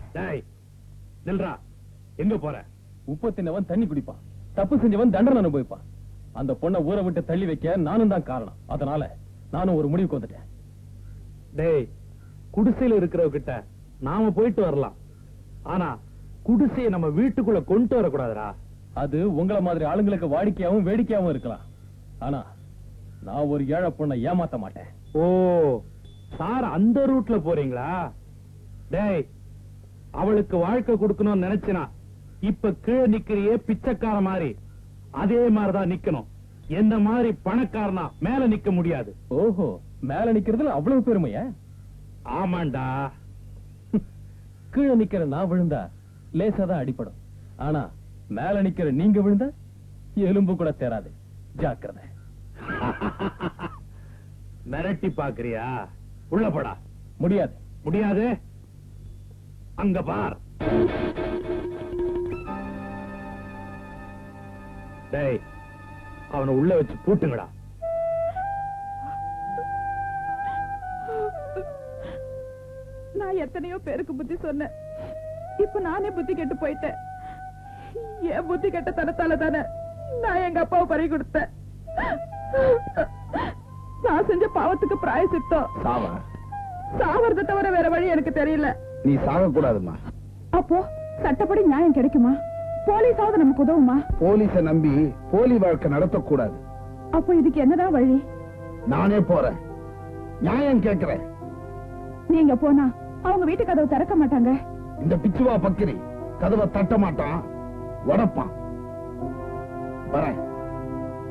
டேய் நில்றா எங்க போற உப்பு தின்னவன் தண்ணி குடிப்பான் தப்பு செஞ்சவன் தண்டனை அனுபவிப்பான் அந்த பொண்ணை ஊரை விட்டு தள்ளி வைக்க நானும் தான் காரணம் அதனால நானும் ஒரு முடிவுக்கு வந்துட்டேன் டேய் குடிசையில இருக்கிறவகிட்ட நாம போயிட்டு வரலாம் ஆனா குடிசையை நம்ம வீட்டுக்குள்ள கொண்டு வரக்கூடாதுடா அது உங்கள மாதிரி ஆளுங்களுக்கு வாடிக்கையாவும் வேடிக்கையாவும் இருக்கலாம் ஆனா நான் ஒரு ஏழை பொண்ணை ஏமாத்த மாட்டேன் ஓ சார் அந்த ரூட்ல போறீங்களா டேய் அவளுக்கு வாழ்க்கை கொடுக்கணும்னு நினைச்சினா இப்ப கீழே நிக்கிறியே பிச்சைக்கார மாதிரி அதே மாதிரிதான் நிக்கணும் எந்த மாதிரி பணக்காரனா மேல நிக்க முடியாது ஓஹோ மேல நிக்கிறதுல அவ்வளவு பெருமையா ஆமாண்டா கீழே நிக்கிற நான் விழுந்தா லேசா தான் அடிபடும் ஆனா மேல நிக்கிற நீங்க விழுந்தா எலும்பு கூட தேராது ஜாக்கிரதை மிரட்டி பாக்குறியா உள்ள போடா முடியாது முடியாது அங்க பார் டேய் அவனை உள்ள வச்சு பூட்டுங்கடா நான் எத்தனையோ பேருக்கு புத்தி சொன்னேன் இப்ப நானே புத்தி கெட்டு போயிட்டேன் என் புத்தி கெட்ட தனத்தால தானே நான் எங்க அப்பாவை பறி கொடுத்தேன் நான் செஞ்ச பாவத்துக்கு பிராயசித்தம் சாவா சாவறதை தவிர வேற வழி எனக்கு தெரியல நீ சாக கூடாதுமா அப்போ சட்டப்படி நியாயம் கிடைக்குமா போலீஸாவது நமக்கு உதவுமா போலீஸ நம்பி போலி வாழ்க்கை நடத்தக்கூடாது அப்போ இதுக்கு என்னதான் வழி நானே போறேன் நியாயம் கேட்கிறேன் நீங்க போனா அவங்க வீட்டு கதவு திறக்க மாட்டாங்க இந்த பிச்சுவா பக்கிரி கதவை தட்ட மாட்டான் உடைப்பான் வரேன்